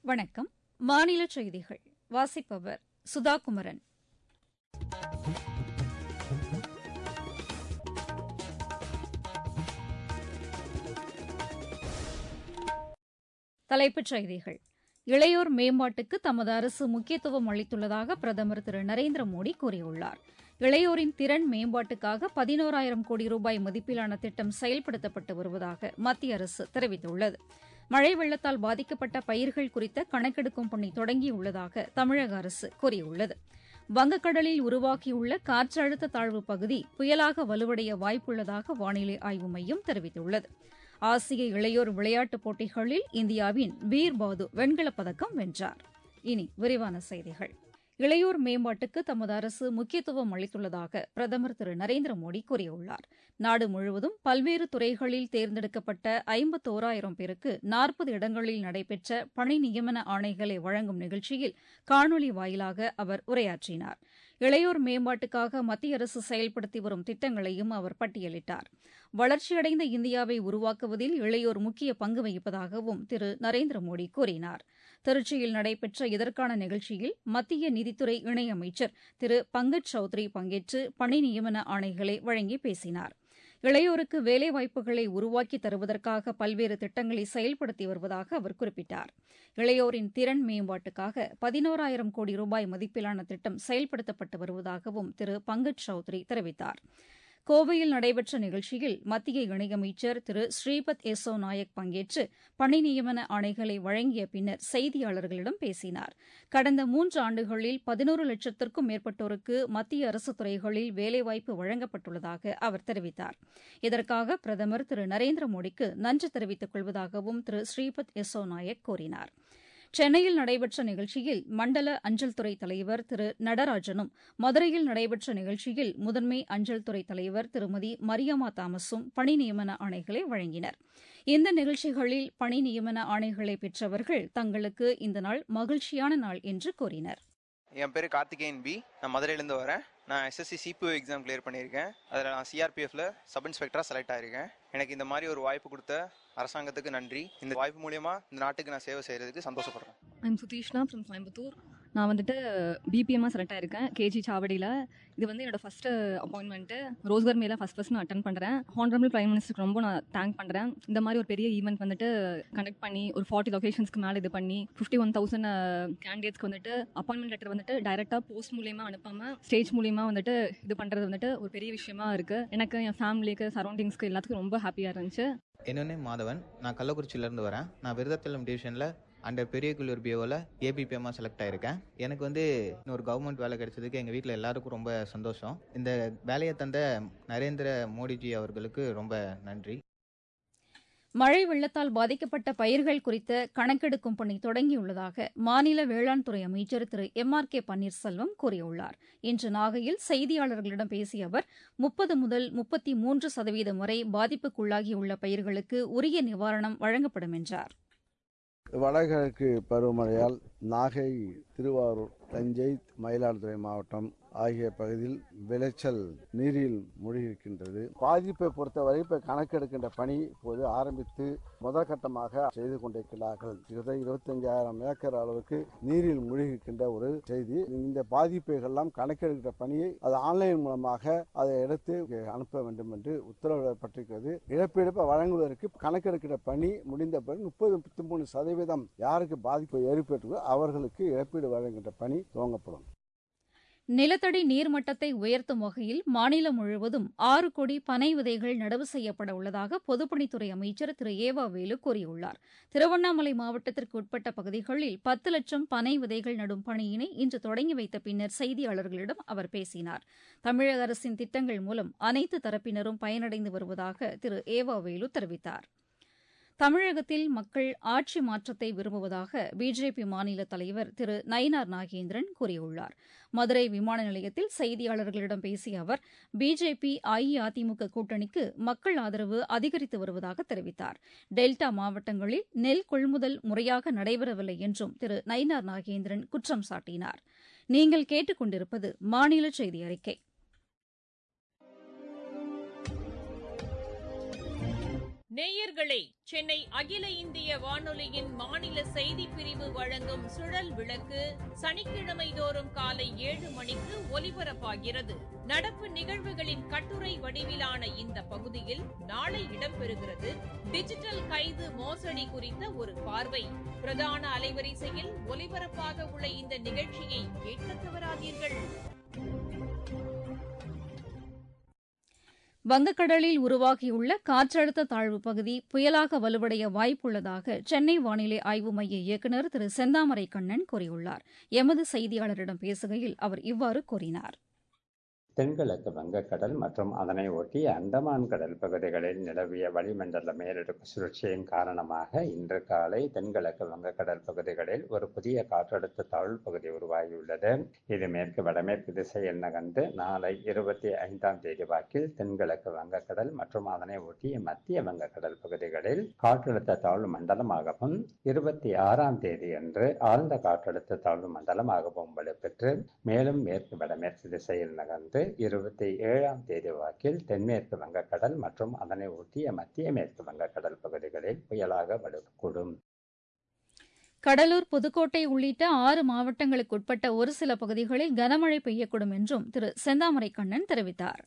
வணக்கம் மாநில செய்திகள் வாசிப்பவர் சுதாகுமரன் தலைப்புச் செய்திகள் இளையோர் மேம்பாட்டுக்கு தமது அரசு முக்கியத்துவம் அளித்துள்ளதாக பிரதமர் திரு நரேந்திர மோடி கூறியுள்ளார் இளையோரின் திறன் மேம்பாட்டுக்காக பதினோராயிரம் கோடி ரூபாய் மதிப்பிலான திட்டம் செயல்படுத்தப்பட்டு வருவதாக மத்திய அரசு தெரிவித்துள்ளது மழை வெள்ளத்தால் பாதிக்கப்பட்ட பயிர்கள் குறித்த கணக்கெடுக்கும் பணி தொடங்கியுள்ளதாக தமிழக அரசு கூறியுள்ளது வங்கக்கடலில் உருவாகியுள்ள காற்றழுத்த தாழ்வு பகுதி புயலாக வலுவடைய வாய்ப்புள்ளதாக வானிலை ஆய்வு மையம் தெரிவித்துள்ளது ஆசிய இளையோர் விளையாட்டுப் போட்டிகளில் இந்தியாவின் வீர் பாது வெண்கலப் பதக்கம் வென்றார் இனி விரிவான செய்திகள் இளையோர் மேம்பாட்டுக்கு தமது அரசு முக்கியத்துவம் அளித்துள்ளதாக பிரதமர் திரு நரேந்திர மோடி கூறியுள்ளார் நாடு முழுவதும் பல்வேறு துறைகளில் தேர்ந்தெடுக்கப்பட்ட ஐம்பத்தோராயிரம் பேருக்கு நாற்பது இடங்களில் நடைபெற்ற பணி நியமன ஆணைகளை வழங்கும் நிகழ்ச்சியில் காணொலி வாயிலாக அவர் உரையாற்றினார் இளையோர் மேம்பாட்டுக்காக மத்திய அரசு செயல்படுத்தி வரும் திட்டங்களையும் அவர் பட்டியலிட்டார் வளர்ச்சியடைந்த இந்தியாவை உருவாக்குவதில் இளையோர் முக்கிய பங்கு வகிப்பதாகவும் திரு நரேந்திர மோடி கூறினார் திருச்சியில் நடைபெற்ற இதற்கான நிகழ்ச்சியில் மத்திய நிதித்துறை இணையமைச்சர் திரு பங்கஜ் சௌத்ரி பங்கேற்று பணி நியமன ஆணைகளை வழங்கி பேசினார் இளையோருக்கு வேலைவாய்ப்புகளை உருவாக்கி தருவதற்காக பல்வேறு திட்டங்களை செயல்படுத்தி வருவதாக அவர் குறிப்பிட்டார் இளையோரின் திறன் மேம்பாட்டுக்காக பதினோராயிரம் கோடி ரூபாய் மதிப்பிலான திட்டம் செயல்படுத்தப்பட்டு வருவதாகவும் திரு பங்கஜ் சௌத்ரி தெரிவித்தார் கோவையில் நடைபெற்ற நிகழ்ச்சியில் மத்திய இணையமைச்சர் திரு ஸ்ரீபத் எசோ நாயக் பங்கேற்று பணி நியமன ஆணைகளை வழங்கிய பின்னர் செய்தியாளர்களிடம் பேசினார் கடந்த மூன்று ஆண்டுகளில் பதினோரு லட்சத்திற்கும் மேற்பட்டோருக்கு மத்திய அரசு துறைகளில் வேலைவாய்ப்பு வழங்கப்பட்டுள்ளதாக அவர் தெரிவித்தார் இதற்காக பிரதமர் திரு நரேந்திர மோடிக்கு நன்றி தெரிவித்துக் கொள்வதாகவும் திரு ஸ்ரீபத் எசோ நாயக் கூறினார் சென்னையில் நடைபெற்ற நிகழ்ச்சியில் மண்டல அஞ்சல் துறை தலைவர் திரு நடராஜனும் மதுரையில் நடைபெற்ற நிகழ்ச்சியில் முதன்மை அஞ்சல் துறை தலைவர் திருமதி மரியம்மா தாமஸும் பணி நியமன ஆணைகளை வழங்கினர் இந்த நிகழ்ச்சிகளில் பணி நியமன ஆணைகளை பெற்றவர்கள் தங்களுக்கு இந்த நாள் மகிழ்ச்சியான நாள் என்று கூறினர் என் பேர் கார்த்திகேயன் பி நான் மதுரையிலேருந்து வரேன் நான் எஸ்எஸ்சி சிபிஓ எக்ஸாம் கிளியர் பண்ணியிருக்கேன் அதில் நான் சிஆர்பிஎஃப்ல சப் இன்ஸ்பெக்டராக செலக்ட் ஆயிருக்கேன் எனக்கு இந்த மாதிரி ஒரு வாய்ப்பு கொடுத்த அரசாங்கத்துக்கு நன்றி இந்த வாய்ப்பு மூலியமா இந்த நாட்டுக்கு நான் சேவை செய்யறதுக்கு சந்தோஷப்படுறேன் ஐம் சுதீஷ்னா ஃப்ரம் கோயம்புத்தூர் நான் வந்துட்டு பிபிஎம்மாக செலக்ட் ஆயிருக்கேன் கேஜி சாவடியில் இது வந்து என்னோட ஃபஸ்ட்டு அப்பாயின்மெண்ட்டு ரோஸ்கர் மேலே ஃபஸ்ட் ஃபஸ்ட் நான் அட்டன் பண்ணுறேன் ஹானரபிள் பிரைம் மினிஸ்டருக்கு ரொம்ப நான் தேங்க் பண்ணுறேன் இந்த மாதிரி ஒரு பெரிய ஈவெண்ட் வந்துட்டு கனெக்ட் பண்ணி ஒரு ஃபார்ட்டி லொகேஷன்ஸ்க்கு மேலே இது பண்ணி ஃபிஃப்டி ஒன் தௌசண்ட் கேண்டிடேட்ஸ்க்கு வந்துட்டு அப்பாயின்மெண்ட் லெட்டர் வந்துட்டு டைரெக்டாக போஸ்ட் மூலியமாக அனுப்பாமல் ஸ்டேஜ் மூலியமாக வந்துட்டு இது பண்ணுறது வந்துட்டு ஒரு பெரிய விஷயமா இருக்குது எனக்கு என் ஃபேமிலிக்கு சரௌண்டிங்ஸ்க்கு எல்லாத்துக்கும் ரொம்ப ஹாப்பியாக இருந்துச்சு என்னோட மாதவன் நான் கள்ளக்குறிச்சியிலேருந்து வரேன் நான் விருதாச்சலம் டிவிஷனில் அண்டர் பெரியகுள்ளூர் பிஓவில் ஏபிபிஎம்மாக செலக்ட் ஆயிருக்கேன் எனக்கு வந்து இன்னொரு கவர்மெண்ட் வேலை கிடைச்சதுக்கு எங்கள் வீட்டில் எல்லாருக்கும் ரொம்ப சந்தோஷம் இந்த வேலையை தந்த நரேந்திர மோடிஜி அவர்களுக்கு ரொம்ப நன்றி மழை வெள்ளத்தால் பாதிக்கப்பட்ட பயிர்கள் குறித்த கணக்கெடுக்கும் பணி தொடங்கியுள்ளதாக மாநில வேளாண் துறை அமைச்சர் திரு எம் ஆர் கே பன்னீர்செல்வம் கூறியுள்ளார் இன்று நாகையில் செய்தியாளர்களிடம் பேசிய அவர் முப்பது முதல் முப்பத்தி மூன்று சதவீதம் வரை பாதிப்புக்குள்ளாகியுள்ள பயிர்களுக்கு உரிய நிவாரணம் வழங்கப்படும் என்றார் வடகிழக்கு பருவமழையால் நாகை திருவாரூர் தஞ்சை மயிலாடுதுறை மாவட்டம் ஆகிய பகுதியில் விளைச்சல் நீரில் மூழ்கியிருக்கின்றது பாதிப்பை பொறுத்தவரை இப்போ கணக்கெடுக்கின்ற பணி இப்போது ஆரம்பித்து முதல் கட்டமாக செய்து கொண்டிருக்கிறார்கள் கிட்டத்தட்ட இருபத்தஞ்சாயிரம் ஏக்கர் அளவுக்கு நீரில் மூழ்கியிருக்கின்ற ஒரு செய்தி இந்த பாதிப்புகள்லாம் கணக்கெடுக்கிற பணியை அது ஆன்லைன் மூலமாக அதை எடுத்து அனுப்ப வேண்டும் என்று உத்தரவிடப்பட்டிருக்கிறது இழப்பீடு வழங்குவதற்கு கணக்கெடுக்கிற பணி முடிந்த பிறகு முப்பது முப்பத்தி மூணு சதவீதம் யாருக்கு பாதிப்பு ஏற்பட்டதோ அவர்களுக்கு இழப்பீடு வழங்குகின்ற பணி துவங்கப்படும் நிலத்தடி நீர்மட்டத்தை உயர்த்தும் வகையில் மாநிலம் முழுவதும் ஆறு கோடி பனை விதைகள் நடவு செய்யப்பட உள்ளதாக பொதுப்பணித்துறை அமைச்சர் திரு ஏவா வேலு கூறியுள்ளார் திருவண்ணாமலை மாவட்டத்திற்கு உட்பட்ட பகுதிகளில் பத்து லட்சம் பனை விதைகள் நடும் பணியினை இன்று தொடங்கி வைத்த பின்னர் செய்தியாளர்களிடம் அவர் பேசினார் தமிழக அரசின் திட்டங்கள் மூலம் அனைத்து தரப்பினரும் பயனடைந்து வருவதாக திரு ஏவா வேலு தெரிவித்தார் தமிழகத்தில் மக்கள் ஆட்சி மாற்றத்தை விரும்புவதாக பிஜேபி மாநில தலைவர் திரு நயினார் நாகேந்திரன் கூறியுள்ளார் மதுரை விமான நிலையத்தில் செய்தியாளர்களிடம் பேசிய அவர் பிஜேபி அஇஅதிமுக கூட்டணிக்கு மக்கள் ஆதரவு அதிகரித்து வருவதாக தெரிவித்தார் டெல்டா மாவட்டங்களில் நெல் கொள்முதல் முறையாக நடைபெறவில்லை என்றும் திரு நயினார் நாகேந்திரன் குற்றம் சாட்டினார் நீங்கள் கேட்டுக்கொண்டிருப்பது மாநில செய்தி அறிக்கை நேயர்களே சென்னை அகில இந்திய வானொலியின் மாநில செய்திப் பிரிவு வழங்கும் சுழல் விளக்கு சனிக்கிழமை தோறும் காலை ஏழு மணிக்கு ஒலிபரப்பாகிறது நடப்பு நிகழ்வுகளின் கட்டுரை வடிவிலான இந்த பகுதியில் நாளை இடம்பெறுகிறது டிஜிட்டல் கைது மோசடி குறித்த ஒரு பார்வை பிரதான அலைவரிசையில் ஒலிபரப்பாக உள்ள இந்த நிகழ்ச்சியை கேட்க தவறாதீர்கள் வங்கக்கடலில் உருவாகியுள்ள காற்றழுத்த தாழ்வு பகுதி புயலாக வலுவடைய வாய்ப்புள்ளதாக சென்னை வானிலை ஆய்வு மைய இயக்குநர் திரு செந்தாமரை கண்ணன் கூறியுள்ளார் எமது செய்தியாளரிடம் பேசுகையில் அவர் இவ்வாறு கூறினார் தென்கிழக்கு வங்கக்கடல் மற்றும் அதனை ஒட்டிய அந்தமான் கடல் பகுதிகளில் நிலவிய வளிமண்டல மேலடுக்கு சுழற்சியின் காரணமாக இன்று காலை தென்கிழக்கு வங்கக்கடல் பகுதிகளில் ஒரு புதிய காற்றழுத்த தாழ்வு பகுதி உருவாகியுள்ளது இது மேற்கு வடமேற்கு திசையில் நகர்ந்து நாளை இருபத்தி ஐந்தாம் தேதி வாக்கில் தென்கிழக்கு வங்கக்கடல் மற்றும் அதனை ஒட்டிய மத்திய வங்கக்கடல் பகுதிகளில் காற்றழுத்த தாழ்வு மண்டலமாகவும் இருபத்தி ஆறாம் தேதி அன்று ஆழ்ந்த காற்றழுத்த தாழ்வு மண்டலமாகவும் வலுப்பெற்று மேலும் மேற்கு வடமேற்கு திசையில் நகர்ந்து இருபத்தி ஏழாம் தேதி வாக்கில் தென்மேற்கு வங்கக்கடல் மற்றும் அதனை ஒட்டிய மத்திய மேற்கு வங்கக்கடல் பகுதிகளில் புயலாக வலுக்கூடும் கடலூர் புதுக்கோட்டை உள்ளிட்ட ஆறு மாவட்டங்களுக்குட்பட்ட ஒரு சில பகுதிகளில் கனமழை பெய்யக்கூடும் என்றும் திரு செந்தாமரை கண்ணன் தெரிவித்தார்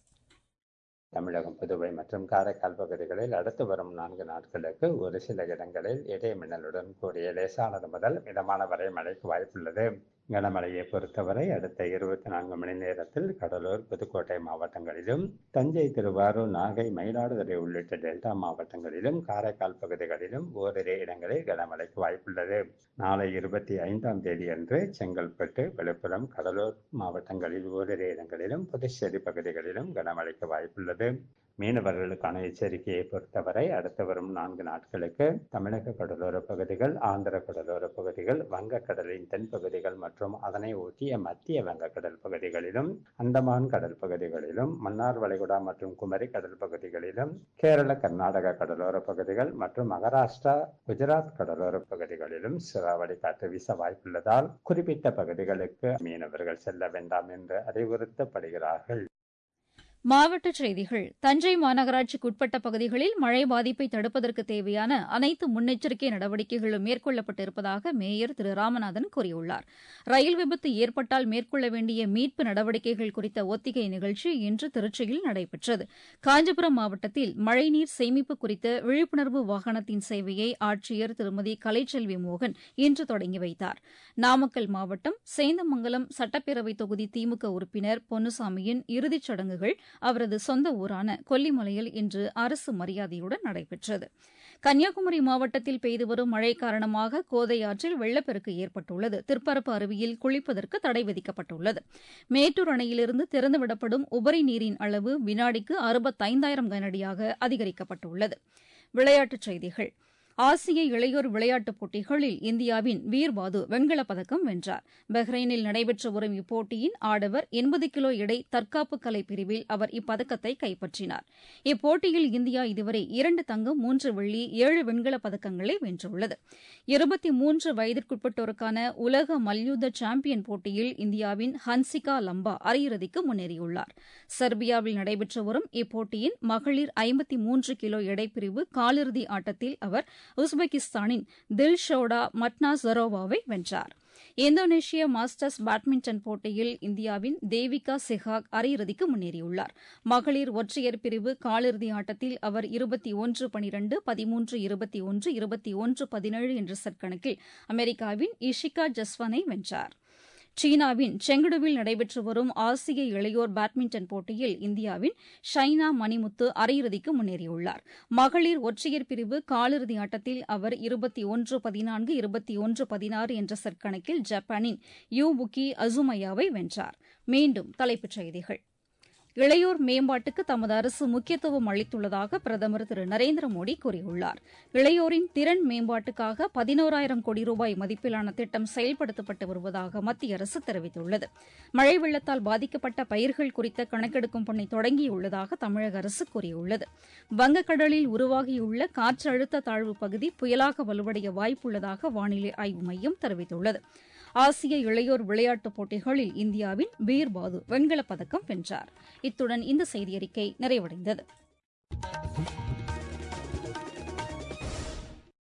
தமிழகம் புதுவை மற்றும் காரைக்கால் பகுதிகளில் அடுத்து வரும் நான்கு நாட்களுக்கு ஒரு சில இடங்களில் இடையே மின்னலுடன் கூடிய லேசானது முதல் மிதமான வரை மழைக்கு வாய்ப்புள்ளது கனமழையை பொறுத்தவரை அடுத்த இருபத்தி நான்கு மணி நேரத்தில் கடலூர் புதுக்கோட்டை மாவட்டங்களிலும் தஞ்சை திருவாரூர் நாகை மயிலாடுதுறை உள்ளிட்ட டெல்டா மாவட்டங்களிலும் காரைக்கால் பகுதிகளிலும் ஓரிரு இடங்களில் கனமழைக்கு வாய்ப்புள்ளது நாளை இருபத்தி ஐந்தாம் தேதி அன்று செங்கல்பட்டு விழுப்புரம் கடலூர் மாவட்டங்களில் ஓரிரு இடங்களிலும் புதுச்சேரி பகுதிகளிலும் கனமழைக்கு வாய்ப்புள்ளது மீனவர்களுக்கான எச்சரிக்கையை பொறுத்தவரை அடுத்து வரும் நான்கு நாட்களுக்கு தமிழக கடலோர பகுதிகள் ஆந்திர கடலோர பகுதிகள் வங்கக்கடலின் தென்பகுதிகள் மற்றும் அதனை ஒட்டிய மத்திய வங்கக்கடல் பகுதிகளிலும் அந்தமான் கடல் பகுதிகளிலும் மன்னார் வளைகுடா மற்றும் குமரி கடல் பகுதிகளிலும் கேரள கர்நாடக கடலோர பகுதிகள் மற்றும் மகாராஷ்டிரா குஜராத் கடலோர பகுதிகளிலும் சூறாவளி காற்று வீச வாய்ப்புள்ளதால் குறிப்பிட்ட பகுதிகளுக்கு மீனவர்கள் செல்ல வேண்டாம் என்று அறிவுறுத்தப்படுகிறார்கள் மாவட்டச் செய்திகள் தஞ்சை மாநகராட்சிக்கு உட்பட்ட பகுதிகளில் மழை பாதிப்பை தடுப்பதற்கு தேவையான அனைத்து முன்னெச்சரிக்கை நடவடிக்கைகளும் மேற்கொள்ளப்பட்டிருப்பதாக மேயர் திரு ராமநாதன் கூறியுள்ளார் ரயில் விபத்து ஏற்பட்டால் மேற்கொள்ள வேண்டிய மீட்பு நடவடிக்கைகள் குறித்த ஒத்திகை நிகழ்ச்சி இன்று திருச்சியில் நடைபெற்றது காஞ்சிபுரம் மாவட்டத்தில் மழைநீர் சேமிப்பு குறித்த விழிப்புணர்வு வாகனத்தின் சேவையை ஆட்சியர் திருமதி கலைச்செல்வி மோகன் இன்று தொடங்கி வைத்தார் நாமக்கல் மாவட்டம் சேந்தமங்கலம் சட்டப்பேரவை தொகுதி திமுக உறுப்பினர் பொன்னுசாமியின் இறுதிச் சடங்குகள் அவரது சொந்த ஊரான கொல்லிமலையில் இன்று அரசு மரியாதையுடன் நடைபெற்றது கன்னியாகுமரி மாவட்டத்தில் பெய்து வரும் மழை காரணமாக கோதை ஆற்றில் வெள்ளப்பெருக்கு ஏற்பட்டுள்ளது திற்பரப்பு அருவியில் குளிப்பதற்கு தடை விதிக்கப்பட்டுள்ளது மேட்டூர் அணையிலிருந்து திறந்துவிடப்படும் உபரி நீரின் அளவு வினாடிக்கு அறுபத்தைந்தாயிரம் கனஅடியாக அதிகரிக்கப்பட்டுள்ளது விளையாட்டுச் செய்திகள் ஆசிய இளையோர் விளையாட்டுப் போட்டிகளில் இந்தியாவின் வீர்பாது வெண்கலப் பதக்கம் வென்றார் பஹ்ரைனில் நடைபெற்று வரும் இப்போட்டியின் ஆடவர் எண்பது கிலோ எடை தற்காப்பு கலை பிரிவில் அவர் இப்பதக்கத்தை கைப்பற்றினார் இப்போட்டியில் இந்தியா இதுவரை இரண்டு தங்கம் மூன்று வெள்ளி ஏழு வெண்கலப் பதக்கங்களை வென்றுள்ளது இருபத்தி மூன்று வயதிற்குட்பட்டோருக்கான உலக மல்யுத்த சாம்பியன் போட்டியில் இந்தியாவின் ஹன்சிகா லம்பா அரையிறுதிக்கு முன்னேறியுள்ளார் செர்பியாவில் நடைபெற்று வரும் இப்போட்டியின் மகளிர் ஐம்பத்தி மூன்று கிலோ எடைப்பிரிவு காலிறுதி ஆட்டத்தில் அவர் உஸ்பெகிஸ்தானின் தில்ஷோடா மட்னாசரோவாவை வென்றார் இந்தோனேஷிய மாஸ்டர்ஸ் பேட்மிண்டன் போட்டியில் இந்தியாவின் தேவிகா செஹாக் அரையிறுதிக்கு முன்னேறியுள்ளார் மகளிர் ஒற்றையர் பிரிவு காலிறுதி ஆட்டத்தில் அவர் இருபத்தி ஒன்று பனிரெண்டு பதிமூன்று இருபத்தி ஒன்று இருபத்தி ஒன்று பதினேழு என்ற செட் கணக்கில் அமெரிக்காவின் இஷிகா ஜஸ்வானை வென்றார் சீனாவின் செங்கடுவில் நடைபெற்று வரும் ஆசிய இளையோர் பேட்மிண்டன் போட்டியில் இந்தியாவின் ஷைனா மணிமுத்து அரையிறுதிக்கு முன்னேறியுள்ளார் மகளிர் ஒற்றையர் பிரிவு காலிறுதி ஆட்டத்தில் அவர் இருபத்தி ஒன்று பதினான்கு இருபத்தி ஒன்று பதினாறு என்ற செட் கணக்கில் ஜப்பானின் யூ புக்கி அசுமையாவை வென்றார் மீண்டும் தலைப்புச் செய்திகள் இளையோர் மேம்பாட்டுக்கு தமது அரசு முக்கியத்துவம் அளித்துள்ளதாக பிரதமர் திரு நரேந்திர மோடி கூறியுள்ளார் இளையோரின் திறன் மேம்பாட்டுக்காக பதினோராயிரம் கோடி ரூபாய் மதிப்பிலான திட்டம் செயல்படுத்தப்பட்டு வருவதாக மத்திய அரசு தெரிவித்துள்ளது மழை வெள்ளத்தால் பாதிக்கப்பட்ட பயிர்கள் குறித்த கணக்கெடுக்கும் பணி தொடங்கியுள்ளதாக தமிழக அரசு கூறியுள்ளது வங்கக்கடலில் உருவாகியுள்ள காற்றழுத்த தாழ்வு பகுதி புயலாக வலுவடைய வாய்ப்புள்ளதாக வானிலை ஆய்வு மையம் தெரிவித்துள்ளது ஆசிய இளையோர் விளையாட்டுப் போட்டிகளில் இந்தியாவின் பீர் பாது வெண்கலப் பதக்கம் வென்றார் இத்துடன் இந்த செய்தியறிக்கை நிறைவடைந்தது